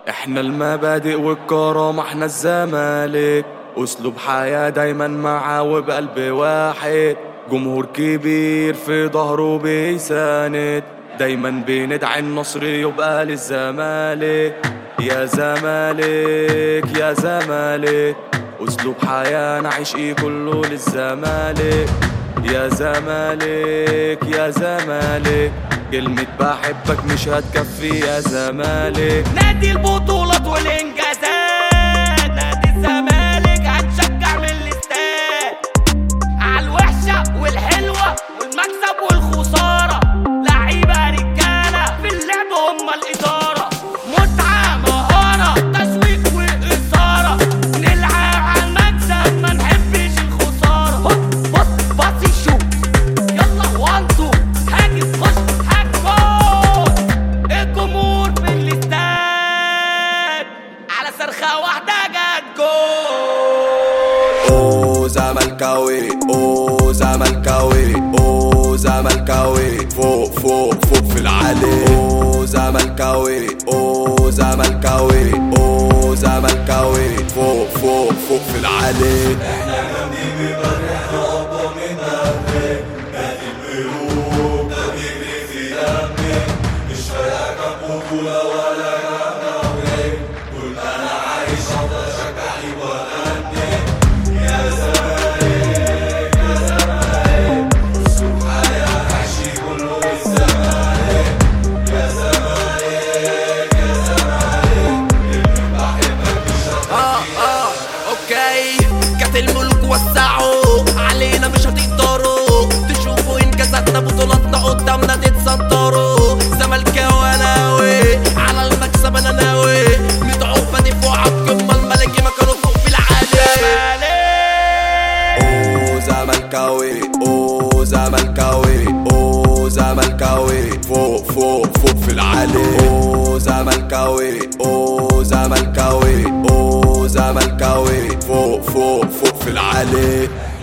احنا المبادئ والكرامة احنا الزمالك اسلوب حياة دايما معاه وبقلب واحد جمهور كبير في ظهره بيساند دايما بندعي النصر يبقى للزمالك يا زمالك يا زمالك اسلوب حياة نعيش ايه كله للزمالك يا زمالك يا زمالك كلمة بحبك مش هتكفي يا زمالك نادي البطولات والانجازات نادي الزمالك هتشجع من الاستاد على الوحشه والحلوه والمكسب والخساره لعيبه رجاله في اللعب هم الاداره متعه مهاره تشويق واثاره نلعب على المكسب ما نحبش الخساره هوب بص بص شوف يلا وان تو هاجم خش هاجم الجمهور في الاستاد على صرخة واحدة جت جول اوه زملكاوي اوه زملكاوي اوه زملكاوي فوق فوق فوق في العالي اوه زملكاوي اوه زملكاوي اوه زملكاوي فوق فوق فوق في العالي اه اه اوكي كانت الملك وسعوا علينا مش هتقدروا تشوفوا انجازاتنا بطولاتنا قدامنا تتصدروا زملكاوي ناوي على المكسب انا ناوي متعوب بدي فوق عالقمه الملكي مكانه فوق في العالي اوه زملكاوي اوه زملكاوي اوه زملكاوي فوق فوق فوق في العالي اوه زملكاوي اوه زملكاوي اوه زملكاوي فوق فوق فوق في العالي